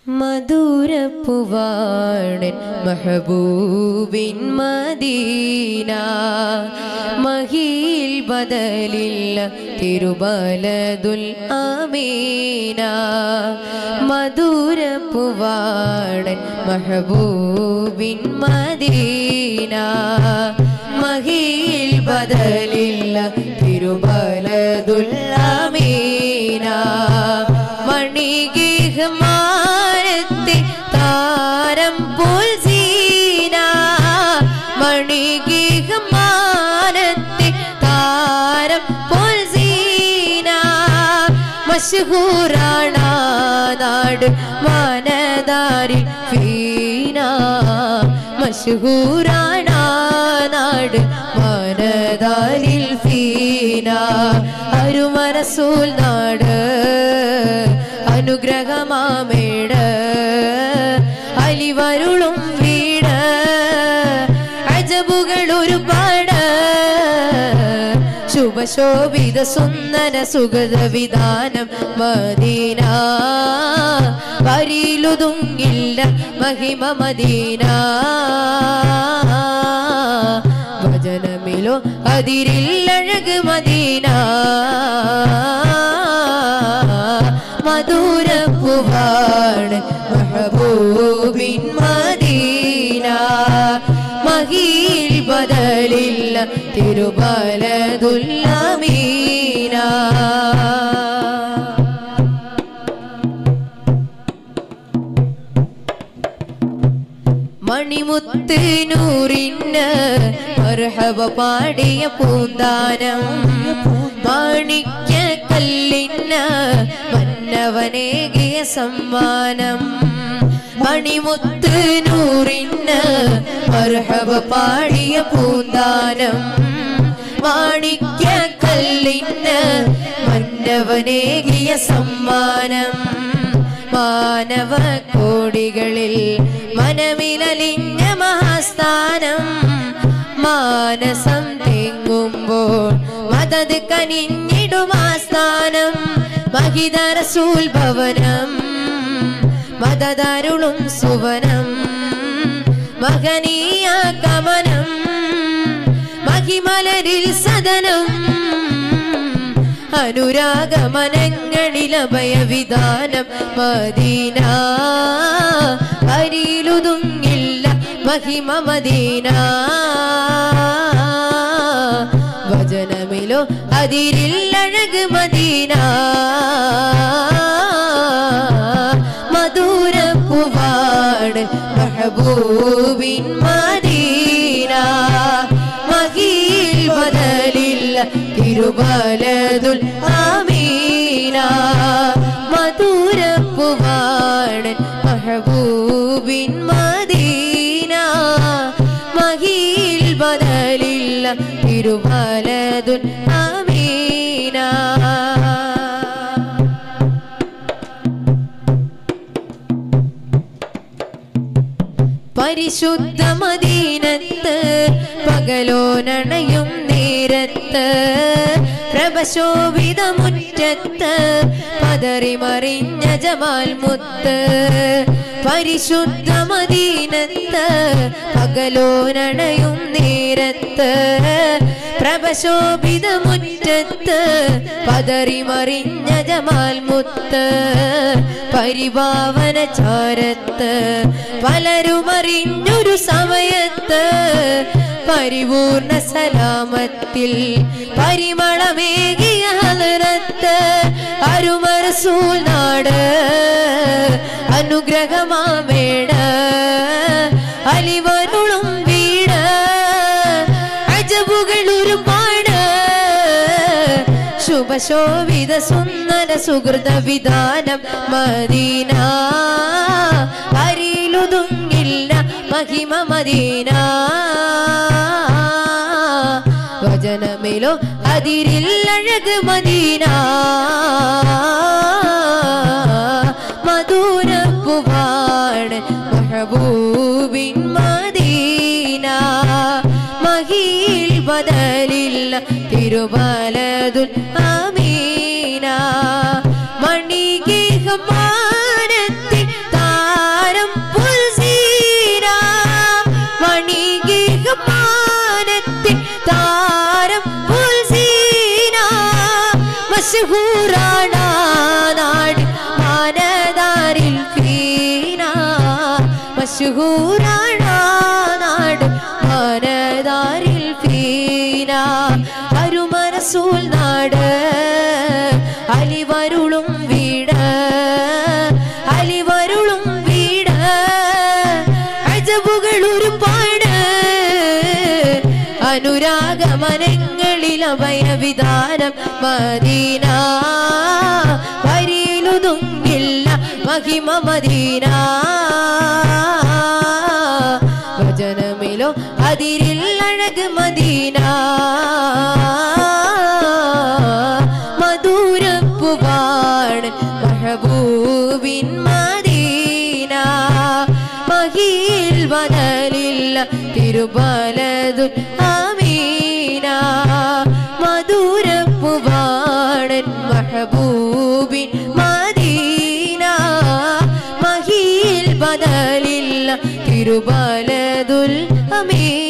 മധുരപ്പുവാണൻ മഹബൂബിൻ മദീന മഹിയിൽ ബദലില്ല തിരുബലതുൽ അമീന മധുരപ്പുവാണൻ മഹബൂബിൻ മദീന മഹിയിൽ ബദലില്ല തിരുബലതുൽ അമീന മണിഗീഹമാരത്തെ താരം പോൽ സീന മണിഗീഹമാരത്തെ താരം പോൽ സീന മഷഹൂറാണ നാട് മാനദാരി ഫീന മഷഹൂറാണ നാട് മാനദാരിൽ ഫീന അരുമരസൂൽ നാട് അനുഗ്രഹമാമേട് അലിവരുളും വീട് അജബുകൾ ഒരുപാട് ശുഭശോഭിത സുന്ദര സുഗത വിധാനം മദീന വരിയിലുതുങ്ങില്ല മഹിമ മദീന ഭജനമിലോ അതിരില്ലഴക് മദീന മധുരപ്പുവാണ് മഹബൂബിൻ മദീന മഹിയിൽ ബദലില്ല തിരുബലതുല്ലമീന മണിമുത്ത് നൂറിന് മർഹബ പാടിയ പൂന്താനം മാണിക്യ കല്ലിന് മന്നവനേകിയ സമ്മാനം മണിമുത്ത് നൂറിന് മർഹബ പാടിയ പൂന്താനം മാണിക്യ കല്ലിന് മന്നവനേകിയ സമ്മാനം മാനവ കോടികളിൽ മനമിലലിഞ്ഞ മഹാസ്ഥാനം മാനസം തെങ്ങുമ്പോൾ മതത് കനിഞ്ഞിടുമാസ്ഥാനം മഹിതരസൂൽ ഭവനം മതദരുളും സുവനം മഹനീയ ഗമനം മഹിമലരിൽ സദനം അനുരാഗമനങ്ങളിലഭയവിധാനം മദീന അരിയിലുതുങ്ങില്ല മഹിമ മദീന വചനമിലോ അതിരില്ലഴക് മദീന മധുരപ്പുവാണ് മഹബൂബിൻ മദീന മഹിയിൽ ബദലില്ല തിരുബലതുൽ ആമീന മധുരപ്പുവാണ് മഹബൂബിൻ മദീന മഹിയിൽ ബദലില്ല തിരുബലതുൽ ആമീന പരിശുദ്ധ മദീനത്ത് പകലോനണയും നേരത്ത് പ്രഭശോഭിത മുറ്റത്ത് പതറി മറിഞ്ഞ ജമാൽ മുത്ത് പരിശുദ്ധ മദീനത്ത് പകലോനണയും നേരത്ത് പ്രഭശോഭിത മുറ്റത്ത് പതറി മറിഞ്ഞ ജമാൽ മുത്ത് പരിഭാവന ചാരത്ത് പലരും അറിഞ്ഞൊരു സമയത്ത് പരിപൂർണ സലാമത്തിൽ പരിമളമേകിയ ഹലറത്ത് അരുമരസൂൽ നാട് അനുഗ്രഹമാമേട അലിവരുളും വീട് അജബുകൾ ഒരുപാട് ശുഭശോഭിത സുന്ദര സുഹൃത വിധാനം മദീന അരിയിലുതുങ്ങില്ല മഹിമ മദീന വചനമിലോ അതിരില്ലഴക് മദീന മധുരപ്പുവാണ് മഹബൂബിൻ മദീന മഹിയിൽ ബദലില്ല തിരുബലതുൽ ആമീന മണികേഹമാനത്തെ താ മഷഹൂറാണ് നാട് മാനദാരിൽ ഫീന മഷഹൂറാണ് നാട് മാനദാരിൽ ഫീന അരുമരസൂൽ നാട് അലിവരുളും വീട് അലിവരുളും വീട് അജബുകൾ ഒരുപാട് അനുരാഗമനങ്ങളിൽ അഭയവിധാനം മദീന വരിയിലുതുങ്ങില്ല മഹിമ മദീന വചനമിലോ അതിരിൽ അഴക് മദീന മധുരപ്പുവാണ് മഹബൂബിൻ മദീന മഹിയിൽ വനലില്ല തിരുബലതുൽ ആമീന മധുരപ്പുവാണൻ മഹബൂബിൻ മദീന മഹിയിൽ ബദലില്ല തിരുബലതുൽ അമീന